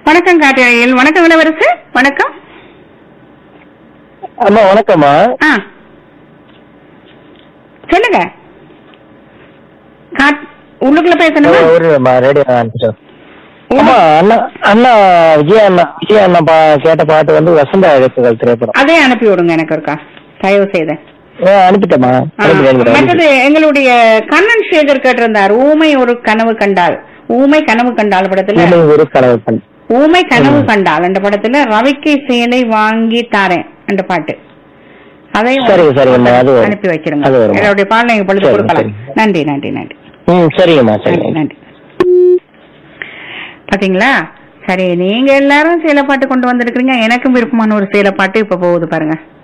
வணக்கம் காட்டுறையில் வணக்கம் இளவரசு வணக்கம் அம்மா வணக்கம்மா ஆ சொல்லுங்க காட் உள்ளுக்குள்ள பேசணுமா ஒரு ரேடியோ அம்மா அண்ணா அண்ணா விஜயா அண்ணா விஜயா அண்ணா பா கேட்ட பாட்டு வந்து வசந்த அழைப்புகள் திரைப்படம் அதே அனுப்பி விடுங்க எனக்கு ஒருக்கா தயவு செய்து ஆ, அனுப்பிட்டேம்மா ஆ, அனுப்பிட்டேன், அனுப்பிட்டேன். மற்றது எங்களுடைய கண்ணன் சேகர் கேட்டிருந்தார் ஊமை ஒரு கனவு கண்டாள் ஊமை கனவு கண்டாள் படத்துல இனிமை ஒரு கனவு கண் ஊமை கனவு ம். கண்டாள் அந்த படத்துல ரவிக்கை சேலை வாங்கி தாரேன் அந்த பாட்டு அதையும் சரிங்க, சரிங்கம்மா, அது வரும். அனுப்பி வச்சிருங்க அது வரும்மா. என்னுடைய பாடலை எங்க பொழுது சரி, கொடுக்கலாம் சரி. நன்றி நன்றி நன்றி ம் சரிங்கம்மா நன்றி சரிங்க நன்றி பாத்தீங்களா சரி நீங்க எல்லாரும் சேலை பாட்டு கொண்டு வந்திருக்கிறீங்க எனக்கும் விருப்பமான ஒரு சேலை பாட்டு இப்ப போகுது பாருங்க